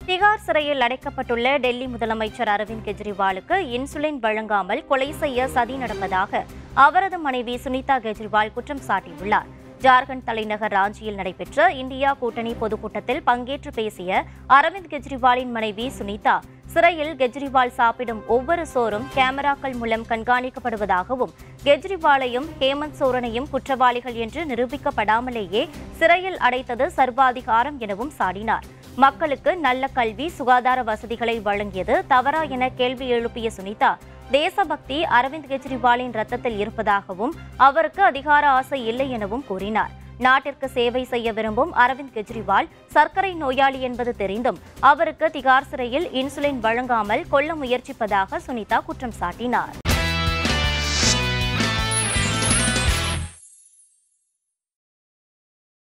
திகார் சிறையில் அடைக்கப்பட்டுள்ள டெல்லி முதலமைச்சர் அரவிந்த் கெஜ்ரிவாலுக்கு இன்சுலின் வழங்காமல் கொலை செய்ய சதி நடப்பதாக அவரது மனைவி சுனிதா கெஜ்ரிவால் குற்றம் சாட்டியுள்ளார் ஜார்க்கண்ட் தலைநகர் ராஞ்சியில் நடைபெற்ற இந்தியா கூட்டணி பொதுக்கூட்டத்தில் பங்கேற்று பேசிய அரவிந்த் கெஜ்ரிவாலின் மனைவி சுனிதா சிறையில் கெஜ்ரிவால் சாப்பிடும் ஒவ்வொரு சோறும் கேமராக்கள் மூலம் கண்காணிக்கப்படுவதாகவும் கெஜ்ரிவாலையும் ஹேமந்த் சோரனையும் குற்றவாளிகள் என்று நிரூபிக்கப்படாமலேயே சிறையில் அடைத்தது சர்வாதிகாரம் எனவும் சாடினார் மக்களுக்கு நல்ல கல்வி சுகாதார வசதிகளை வழங்கியது தவறா என கேள்வி எழுப்பிய சுனிதா தேசபக்தி அரவிந்த் கெஜ்ரிவாலின் ரத்தத்தில் இருப்பதாகவும் அவருக்கு அதிகார ஆசை இல்லை எனவும் கூறினார் நாட்டிற்கு சேவை செய்ய விரும்பும் அரவிந்த் கெஜ்ரிவால் சர்க்கரை நோயாளி என்பது தெரிந்தும் அவருக்கு திகார் சிறையில் இன்சுலின் வழங்காமல் கொல்ல முயற்சிப்பதாக சுனிதா குற்றம் சாட்டினார்